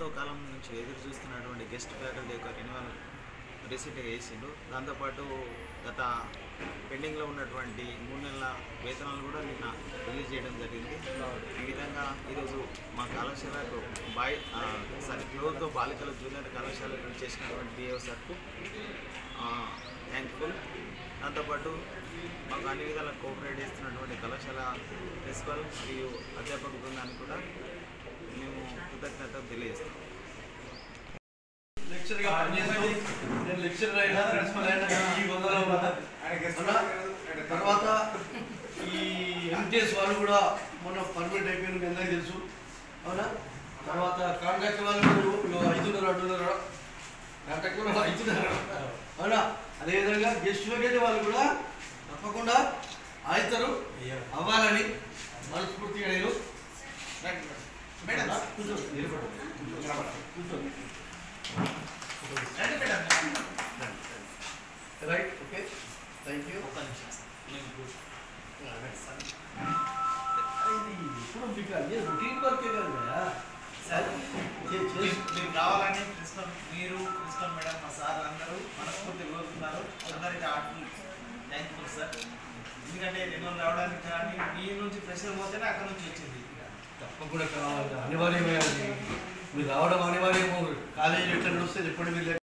ఎంతో కాలం నుంచి ఎదురు చూస్తున్నటువంటి గెస్ట్ ఫ్యాకల్టీ యొక్క రెన్యువల్ రిసీట్గా వేసిండు దాంతోపాటు గత పెండింగ్లో ఉన్నటువంటి మూడు నెలల వేతనాలు కూడా నిన్న రిలీజ్ చేయడం జరిగింది ఈ విధంగా ఈరోజు మా కళాశాలకు బాయ్ సారీ క్లోజ్తో బాలికల జూనియర్ కళాశాలకు చేసినటువంటి బిఏఓ సార్కు థ్యాంక్ఫుల్ దాంతోపాటు మాకు అన్ని విధాలా కోఆపరేట్ చేస్తున్నటువంటి కళాశాల ప్రిన్సిపల్ మరియు అధ్యాపక బృందానికి కూడా మేము కృతజ్ఞత తెలియజేస్తాం లెక్చర్గా పనిచేస్తూ నేను లెక్చరర్ అయినా ప్రిన్సిపల్ అయినా ఈ వందలో ఉన్నా. అన్నా, తర్వాత ఈ ఎంటీఎస్ వాళ్ళు కూడా మొన్న పర్మనెంట్ అయిపోయిన మీ అందరికీ తెలుసు అవునా తర్వాత కాంట్రాక్ట్ వాళ్ళు కూడా ఐదున్నర అడ్డున్నర కాంట్రాక్ట్ వాళ్ళు ఐదున్నర అవునా అదేవిధంగా గెస్ట్ ఫ్యాకల్టీ వాళ్ళు కూడా తప్పకుండా అవుతారు అవ్వాలని మనస్ఫూర్తిగా నేను మేడం కూర్చోండి నిలబడండి. కూర్చోండి రండి madam right okay thank you ఒక్క నిమిషం సార్. నేను ఇప్పుడు- ఇది ఇప్పుడు మీకు అదే రొటీన్ వర్కే కదా సార్ చే- చే- మీరు- మీరు కావాలని ప్రిన్సిపల్ మీరు ప్రిన్సిపల్ మేడం మా సార్ అందరూ మనస్ఫూర్తి కోరుతున్నారు అందరికీ హార్ట్ఫుల్ థ్యాంక్ఫుల్ సార్ ఎందుకంటే నేను రావడానికి కానీ మీ నుంచి ప్రెషర్ పోతేనే అక్కడ నుంచి వచ్చింది తప్పకుండా కావాలి అనివార్యమే అది మీరు రావడం అనివార్యము కాలేజీ ఎట్లా నడుస్తుంది ఎప్పుడు మీరు